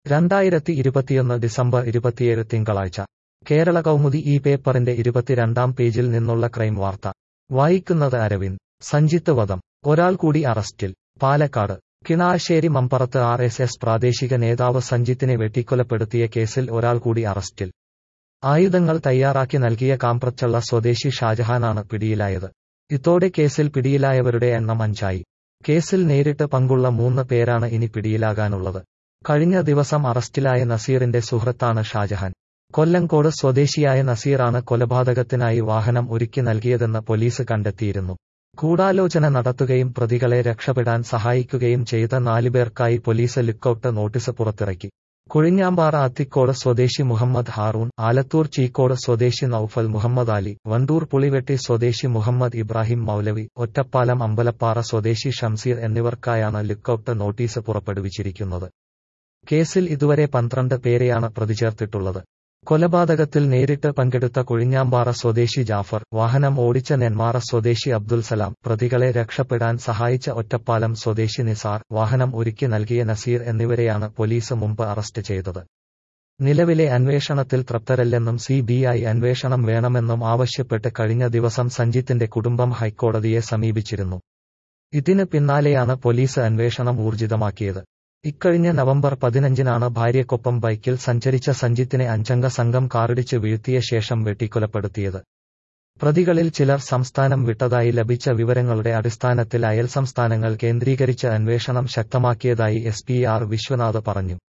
രണ്ടായിരത്തി ഇരുപത്തിയൊന്ന് ഡിസംബർ ഇരുപത്തിയേഴ് തിങ്കളാഴ്ച കേരള കൗമുദി ഈ പേപ്പറിന്റെ ഇരുപത്തിരണ്ടാം പേജിൽ നിന്നുള്ള ക്രൈം വാർത്ത വായിക്കുന്നത് അരവിന്ദ് സഞ്ജിത്ത് വധം ഒരാൾ കൂടി അറസ്റ്റിൽ പാലക്കാട് കിണാശ്ശേരി മമ്പറത്ത് ആർ എസ് എസ് പ്രാദേശിക നേതാവ് സഞ്ജിത്തിനെ വെട്ടിക്കൊലപ്പെടുത്തിയ കേസിൽ ഒരാൾ കൂടി അറസ്റ്റിൽ ആയുധങ്ങൾ തയ്യാറാക്കി നൽകിയ കാമ്പ്രച്ചള്ള സ്വദേശി ഷാജഹാനാണ് പിടിയിലായത് ഇതോടെ കേസിൽ പിടിയിലായവരുടെ എണ്ണം അഞ്ചായി കേസിൽ നേരിട്ട് പങ്കുള്ള മൂന്ന് പേരാണ് ഇനി പിടിയിലാകാനുള്ളത് കഴിഞ്ഞ ദിവസം അറസ്റ്റിലായ നസീറിന്റെ സുഹൃത്താണ് ഷാജഹാൻ കൊല്ലങ്കോട് സ്വദേശിയായ നസീറാണ് കൊലപാതകത്തിനായി വാഹനം ഒരുക്കി നൽകിയതെന്ന് പോലീസ് കണ്ടെത്തിയിരുന്നു ഗൂഢാലോചന നടത്തുകയും പ്രതികളെ രക്ഷപ്പെടാൻ സഹായിക്കുകയും ചെയ്ത നാലുപേർക്കായി പോലീസ് ലുക്കൌട്ട് നോട്ടീസ് പുറത്തിറക്കി കുഴിഞ്ഞാമ്പാറ അത്തിക്കോട് സ്വദേശി മുഹമ്മദ് ഹാറൂൺ ആലത്തൂർ ചീക്കോട് സ്വദേശി നൌഫൽ മുഹമ്മദ് അലി വണ്ടൂർ പുളിവെട്ടി സ്വദേശി മുഹമ്മദ് ഇബ്രാഹിം മൗലവി ഒറ്റപ്പാലം അമ്പലപ്പാറ സ്വദേശി ഷംസീർ എന്നിവർക്കായാണ് ലുക്കൌട്ട് നോട്ടീസ് പുറപ്പെടുവിച്ചിരിക്കുന്നത് കേസിൽ ഇതുവരെ പന്ത്രണ്ട് പേരെയാണ് പ്രതിചേർത്തിട്ടുള്ളത് കൊലപാതകത്തിൽ നേരിട്ട് പങ്കെടുത്ത കുഴിഞ്ഞാമ്പാറ സ്വദേശി ജാഫർ വാഹനം ഓടിച്ച നെന്മാറ സ്വദേശി അബ്ദുൽ സലാം പ്രതികളെ രക്ഷപ്പെടാൻ സഹായിച്ച ഒറ്റപ്പാലം സ്വദേശി നിസാർ വാഹനം ഒരുക്കി നൽകിയ നസീർ എന്നിവരെയാണ് പോലീസ് മുമ്പ് അറസ്റ്റ് ചെയ്തത് നിലവിലെ അന്വേഷണത്തിൽ തൃപ്തരല്ലെന്നും സി ബി ഐ അന്വേഷണം വേണമെന്നും ആവശ്യപ്പെട്ട് കഴിഞ്ഞ ദിവസം സഞ്ജിത്തിന്റെ കുടുംബം ഹൈക്കോടതിയെ സമീപിച്ചിരുന്നു ഇതിന് പിന്നാലെയാണ് പോലീസ് അന്വേഷണം ഊർജിതമാക്കിയത് ഇക്കഴിഞ്ഞ നവംബർ പതിനഞ്ചിനാണ് ഭാര്യയ്ക്കൊപ്പം ബൈക്കിൽ സഞ്ചരിച്ച സഞ്ജിത്തിനെ അഞ്ചംഗ സംഘം കാറിടിച്ച് വീഴ്ത്തിയ ശേഷം വെട്ടിക്കൊലപ്പെടുത്തിയത് പ്രതികളിൽ ചിലർ സംസ്ഥാനം വിട്ടതായി ലഭിച്ച വിവരങ്ങളുടെ അടിസ്ഥാനത്തിൽ അയൽ സംസ്ഥാനങ്ങൾ കേന്ദ്രീകരിച്ച് അന്വേഷണം ശക്തമാക്കിയതായി എസ് പി ആർ വിശ്വനാഥ് പറഞ്ഞു